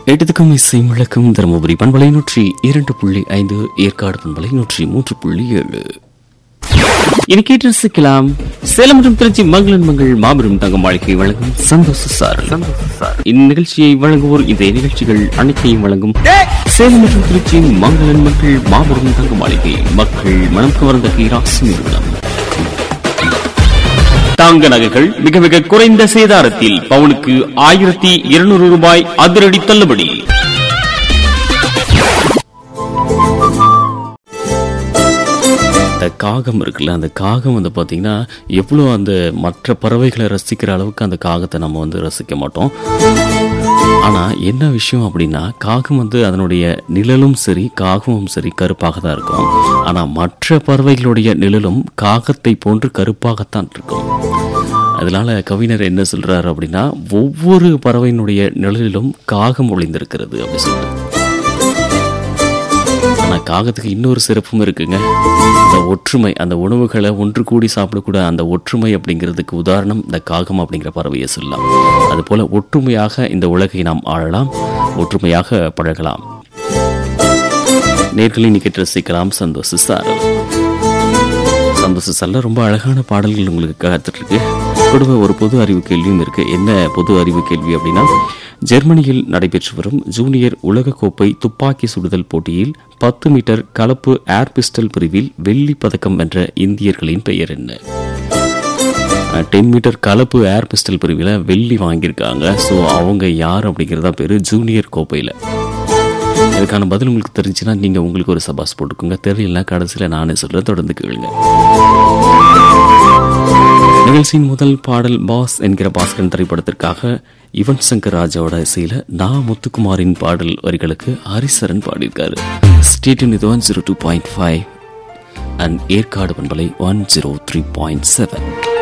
எட்டத்துக்கும் இசை முழக்கம் தருமபுரி பண்பலை நூற்றி இரண்டு புள்ளி ஐந்து ஏற்காடு பண்பலை நூற்றி மூன்று புள்ளி ஏழு இனி கேட்டு ரசிக்கலாம் சேலம் மற்றும் திருச்சி மங்களன் மங்கள் மாபெரும் தங்க மாளிகை வழங்கும் சந்தோஷ சார் இந்நிகழ்ச்சியை வழங்குவோர் இந்த நிகழ்ச்சிகள் அனைத்தையும் வழங்கும் சேலம் மற்றும் திருச்சி மங்களன் மங்கள் மாபெரும் தங்க மாளிகை மக்கள் மனம் கவர்ந்த ஈராசி நிறுவனம் தங்க நகைகள் மிக மிக குறைந்த சேதாரத்தில் பவுனுக்கு ஆயிரத்தி இருநூறு ரூபாய் அதிரடி தள்ளுபடி அந்த காகம் இருக்குல்ல அந்த காகம் வந்து பார்த்தீங்கன்னா எவ்வளோ அந்த மற்ற பறவைகளை ரசிக்கிற அளவுக்கு அந்த காகத்தை நம்ம வந்து ரசிக்க மாட்டோம் ஆனால் என்ன விஷயம் அப்படின்னா காகம் வந்து அதனுடைய நிழலும் சரி காகமும் சரி கருப்பாக தான் இருக்கும் ஆனால் மற்ற பறவைகளுடைய நிழலும் காகத்தை போன்று கருப்பாகத்தான் இருக்கும் அதனால கவிஞர் என்ன சொல்றாரு அப்படின்னா ஒவ்வொரு பறவையினுடைய நிழலிலும் காகம் ஒளிந்திருக்கிறது அப்படி சொல்லிட்டு ஆனா காகத்துக்கு இன்னொரு சிறப்பும் இருக்குங்க இந்த ஒற்றுமை அந்த உணவுகளை ஒன்று கூடி சாப்பிடக்கூட அந்த ஒற்றுமை அப்படிங்கிறதுக்கு உதாரணம் இந்த காகம் அப்படிங்கிற பறவையை சொல்லலாம் அதுபோல ஒற்றுமையாக இந்த உலகை நாம் ஆளலாம் ஒற்றுமையாக பழகலாம் நேர்களை நீ கேட்டு ரசிக்கலாம் சந்தோஷ சார் சந்தோஷ சார்ல ரொம்ப அழகான பாடல்கள் உங்களுக்கு காத்துட்டு இருக்கு கூடவே ஒரு பொது அறிவு கேள்வியும் இருக்கு என்ன பொது அறிவு கேள்வி அப்படின்னா ஜெர்மனியில் நடைபெற்று வரும் ஜூனியர் உலகக்கோப்பை துப்பாக்கி சுடுதல் போட்டியில் பத்து மீட்டர் கலப்பு ஏர் பிஸ்டல் பிரிவில் வெள்ளி பதக்கம் வென்ற இந்தியர்களின் பெயர் என்ன டென் மீட்டர் கலப்பு ஏர் பிஸ்டல் பிரிவில் வெள்ளி வாங்கியிருக்காங்க ஸோ அவங்க யார் அப்படிங்கிறதா பேர் ஜூனியர் கோப்பையில் இதுக்கான பதில் உங்களுக்கு தெரிஞ்சுன்னா நீங்கள் உங்களுக்கு ஒரு சபாஸ் போட்டுக்கோங்க தெரியலனா கடைசியில் நானே சொல்கிறேன் தொடர்ந்து கேளுங்க நிகழ்ச்சியின் முதல் பாடல் பாஸ் என்கிற பாஸ்கரன் திரைப்படத்திற்காக யுவன் சங்கர் ராஜாவோட இசையில நா முத்துக்குமாரின் பாடல் வரிகளுக்கு ஹரிசரன் பாடியிருக்காரு ஸ்டேட்டின் இது one zero two point five and Yercaud பண்பலை one zero three point seven